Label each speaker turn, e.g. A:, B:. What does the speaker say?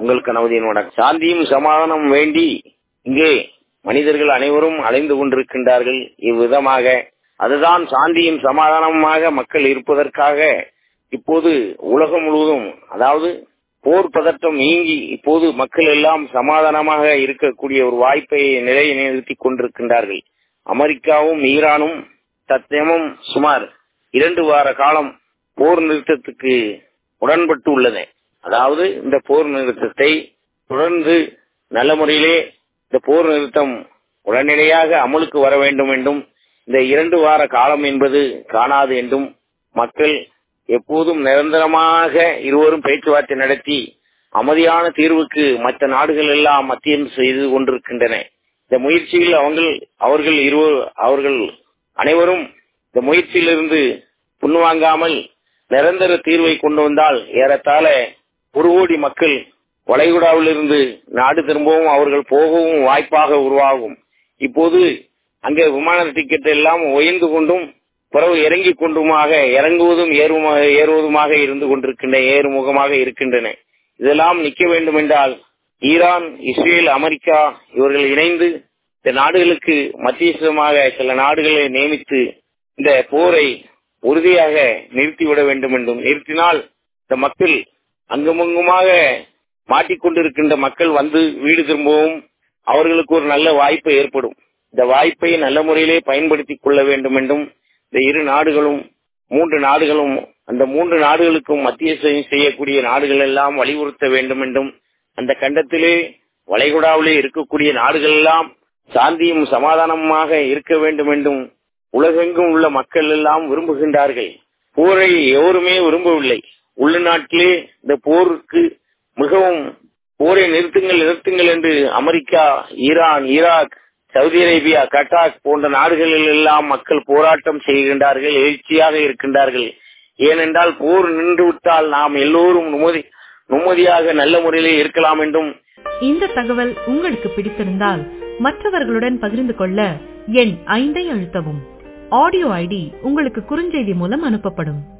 A: உங்கள் கனவதியின் வணக்கம் சாந்தியும் சமாதானம் வேண்டி இங்கே மனிதர்கள் அனைவரும் அலைந்து கொண்டிருக்கின்றார்கள் இவ்விதமாக அதுதான் சாந்தியும் சமாதானமாக மக்கள் இருப்பதற்காக இப்போது உலகம் முழுவதும் அதாவது போர் பதட்டம் நீங்கி இப்போது மக்கள் எல்லாம் சமாதானமாக இருக்கக்கூடிய ஒரு வாய்ப்பை நிலைநிறுத்தி கொண்டிருக்கின்றார்கள் அமெரிக்காவும் ஈரானும் தத்தமும் சுமார் இரண்டு வார காலம் போர் நிறுத்தத்துக்கு உடன்பட்டு உள்ளது அதாவது இந்த போர் நிறுத்தத்தை தொடர்ந்து நல்ல முறையிலே இந்த போர் நிறுத்தம் உடனடியாக அமலுக்கு வர வேண்டும் என்றும் இந்த இரண்டு வார காலம் என்பது காணாது என்றும் மக்கள் எப்போதும் நிரந்தரமாக இருவரும் பேச்சுவார்த்தை நடத்தி அமைதியான தீர்வுக்கு மற்ற நாடுகள் எல்லாம் மத்தியம் செய்து கொண்டிருக்கின்றன இந்த முயற்சியில் அவங்கள் அவர்கள் இருவர் அவர்கள் அனைவரும் இந்த முயற்சியிலிருந்து புண்ணுவாங்காமல் நிரந்தர தீர்வை கொண்டு வந்தால் ஏறத்தாழ ஒரு கோடி மக்கள் வளைகுடாவிலிருந்து நாடு திரும்பவும் அவர்கள் போகவும் வாய்ப்பாக உருவாகும் இப்போது அங்கே விமான டிக்கெட் எல்லாம் உயர்ந்து கொண்டும் பிறகு இறங்கிக் கொண்டுமாக இறங்குவதும் ஏறுவதுமாக இருந்து கொண்டிருக்கின்ற ஏறுமுகமாக இருக்கின்றன இதெல்லாம் நிக்க வேண்டும் என்றால் ஈரான் இஸ்ரேல் அமெரிக்கா இவர்கள் இணைந்து இந்த நாடுகளுக்கு மத்தியஸ்தமாக சில நாடுகளை நியமித்து இந்த போரை உறுதியாக நிறுத்திவிட வேண்டும் என்றும் நிறுத்தினால் இந்த மக்கள் அங்குமங்குமாக மாட்டிக்கொண்டிருக்கின்ற மக்கள் வந்து வீடு திரும்பவும் அவர்களுக்கு ஒரு நல்ல வாய்ப்பு ஏற்படும் இந்த வாய்ப்பை நல்ல முறையிலே பயன்படுத்திக் கொள்ள வேண்டும் என்றும் இந்த இரு நாடுகளும் மூன்று நாடுகளும் அந்த மூன்று நாடுகளுக்கும் மத்திய செய்யக்கூடிய நாடுகள் எல்லாம் வலியுறுத்த வேண்டும் என்றும் அந்த கண்டத்திலே வளைகுடாவிலே இருக்கக்கூடிய நாடுகள் எல்லாம் சாந்தியும் சமாதானமாக இருக்க வேண்டும் என்றும் உலகெங்கும் உள்ள மக்கள் எல்லாம் விரும்புகின்றார்கள் போரை எவருமே விரும்பவில்லை உள்நாட்டிலே இந்த போருக்கு மிகவும் போரை நிறுத்துங்கள் நிறுத்துங்கள் என்று America Iran Iraq Saudi Arabia கட்டாக் போன்ற நாடுகளில் எல்லாம் மக்கள் போராட்டம் செய்கின்றார்கள் எழுச்சியாக இருக்கின்றார்கள் ஏனென்றால் போர் நின்று விட்டால் நாம் எல்லோரும் நிம்மதி நிம்மதியாக நல்ல முறையிலே இருக்கலாம் என்றும்
B: இந்த தகவல் உங்களுக்கு பிடித்திருந்தால் மற்றவர்களுடன் பகிர்ந்து கொள்ள எண் ஐந்தை அழுத்தவும் ஆடியோ ஐடி உங்களுக்கு குறுஞ்செய்தி மூலம் அனுப்பப்படும்